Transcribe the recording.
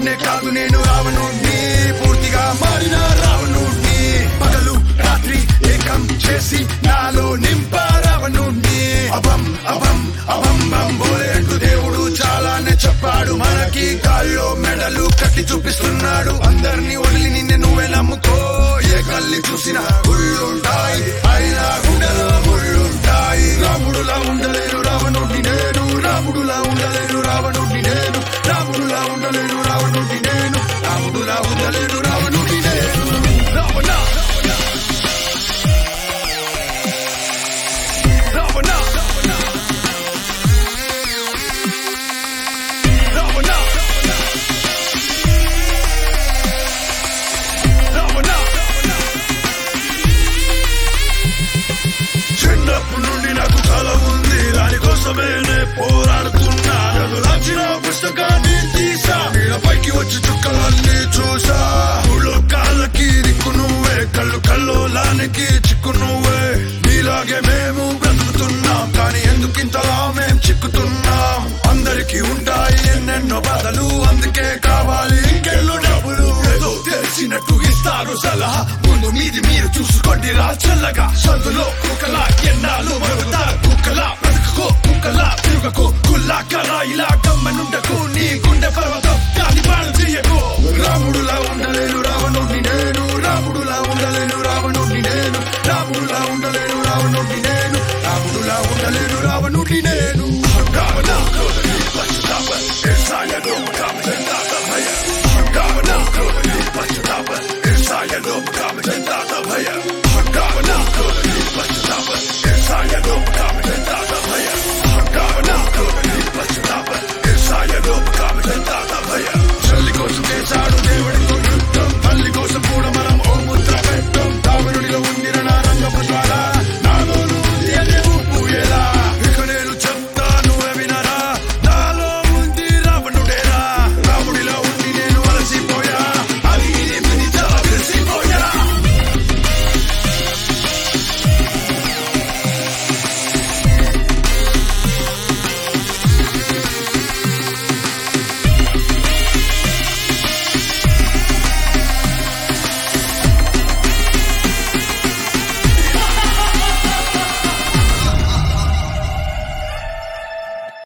రాముణ్ణే కాదు నేను రావణుణ్ణి పూర్తిగా మారిన రావణుణ్ణి పగలు రాత్రి ఏకం చేసి నాలో నింప రావణుణ్ణి అభం అభం అభం బం బోలే అంటూ దేవుడు చాలానే చెప్పాడు మనకి కాల్లో మెడలు కట్టి చూపిస్తున్నాడు అందరినీ వదిలి నిన్ను నువ్వే నమ్ముకో ఏ కల్లి చూసినా గుళ్ళుంటాయి అయినా గుండెలో ముళ్ళుంటాయి రాముడులా ఉండలేను రావణుడిని నేను రాముడులా ఉండలేను రావణుడిని నేను రాముడులా ఉండలేను రావణుడిని నేను రాముడులా ఉండలేను రావణుడిని నేను రావణ రావణ రావణ రావణ చిన్నప్పటి నుండి నాకు కల ఉంది దానికోసమే నే పోరాడుతున్నా చదువులాచిన పుస్తకాన్ని తీసా పైకి వచ్చి చుక్కలన్నీ చూసా ఊళ్ళో కాళ్ళకి దిక్కు నువ్వే కళ్ళు కల్లోలానికి చిక్కు నువ్వే నీలాగే మేము బ్రతుకుతున్నాం కానీ ఎందుకింతలా మేం చిక్కుతున్నాం అందరికీ ఉంటాయి ఎన్నెన్నో బాధలు అందుకే కావాలి ఇంకెళ్ళు డబ్బులు ఏదో తెలిసినట్టు ఇస్తారు సలహా ముందు మీది మీరు చూసుకోండి రా చల్లగా సందులో కుక్కలా ఎన్నాళ్ళు మరుగుతా కుక్కలా బ్రతుకుకో కుక్కలా తిరుగుకో కుల్లా కరా ఇలా గమ్మనుండకు నీ గుండె పర్వత